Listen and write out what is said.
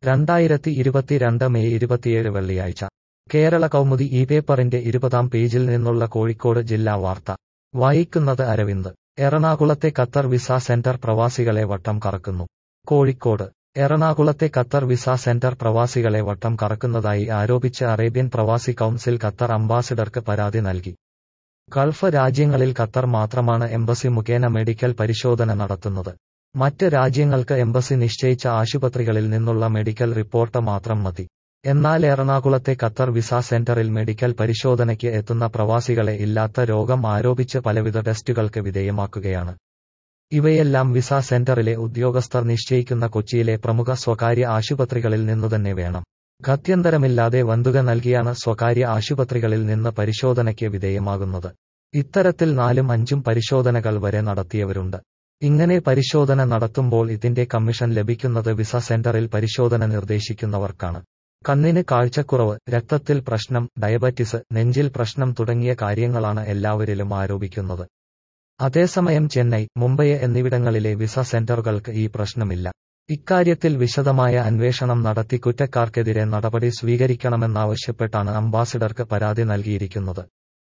രണ്ടായിരത്തി ഇരുപത്തിരണ്ട് മെയ് ഇരുപത്തിയേഴ് വെള്ളിയാഴ്ച കേരള കൗമുദി ഈ പേപ്പറിന്റെ ഇരുപതാം പേജിൽ നിന്നുള്ള കോഴിക്കോട് ജില്ലാ വാർത്ത വായിക്കുന്നത് അരവിന്ദ് എറണാകുളത്തെ ഖത്തർ വിസ സെന്റർ പ്രവാസികളെ വട്ടം കറക്കുന്നു കോഴിക്കോട് എറണാകുളത്തെ ഖത്തർ വിസ സെന്റർ പ്രവാസികളെ വട്ടം കറക്കുന്നതായി ആരോപിച്ച് അറേബ്യൻ പ്രവാസി കൗൺസിൽ ഖത്തർ അംബാസിഡർക്ക് പരാതി നൽകി ഗൾഫ് രാജ്യങ്ങളിൽ ഖത്തർ മാത്രമാണ് എംബസി മുഖേന മെഡിക്കൽ പരിശോധന നടത്തുന്നത് മറ്റ് രാജ്യങ്ങൾക്ക് എംബസി നിശ്ചയിച്ച ആശുപത്രികളിൽ നിന്നുള്ള മെഡിക്കൽ റിപ്പോർട്ട് മാത്രം മതി എന്നാൽ എറണാകുളത്തെ ഖത്തർ വിസ സെന്ററിൽ മെഡിക്കൽ പരിശോധനയ്ക്ക് എത്തുന്ന പ്രവാസികളെ ഇല്ലാത്ത രോഗം ആരോപിച്ച് പലവിധ ടെസ്റ്റുകൾക്ക് വിധേയമാക്കുകയാണ് ഇവയെല്ലാം വിസ സെന്ററിലെ ഉദ്യോഗസ്ഥർ നിശ്ചയിക്കുന്ന കൊച്ചിയിലെ പ്രമുഖ സ്വകാര്യ ആശുപത്രികളിൽ നിന്നുതന്നെ വേണം ഗത്യന്തരമില്ലാതെ വന്തുക നൽകിയാണ് സ്വകാര്യ ആശുപത്രികളിൽ നിന്ന് പരിശോധനയ്ക്ക് വിധേയമാകുന്നത് ഇത്തരത്തിൽ നാലും അഞ്ചും പരിശോധനകൾ വരെ നടത്തിയവരുണ്ട് ഇങ്ങനെ പരിശോധന നടത്തുമ്പോൾ ഇതിന്റെ കമ്മീഷൻ ലഭിക്കുന്നത് വിസ സെന്ററിൽ പരിശോധന നിർദ്ദേശിക്കുന്നവർക്കാണ് കണ്ണിന് കാഴ്ചക്കുറവ് രക്തത്തിൽ പ്രശ്നം ഡയബറ്റിസ് നെഞ്ചിൽ പ്രശ്നം തുടങ്ങിയ കാര്യങ്ങളാണ് എല്ലാവരിലും ആരോപിക്കുന്നത് അതേസമയം ചെന്നൈ മുംബൈ എന്നിവിടങ്ങളിലെ വിസ സെന്ററുകൾക്ക് ഈ പ്രശ്നമില്ല ഇക്കാര്യത്തിൽ വിശദമായ അന്വേഷണം നടത്തി കുറ്റക്കാർക്കെതിരെ നടപടി സ്വീകരിക്കണമെന്നാവശ്യപ്പെട്ടാണ് അംബാസിഡർക്ക് പരാതി നൽകിയിരിക്കുന്നത്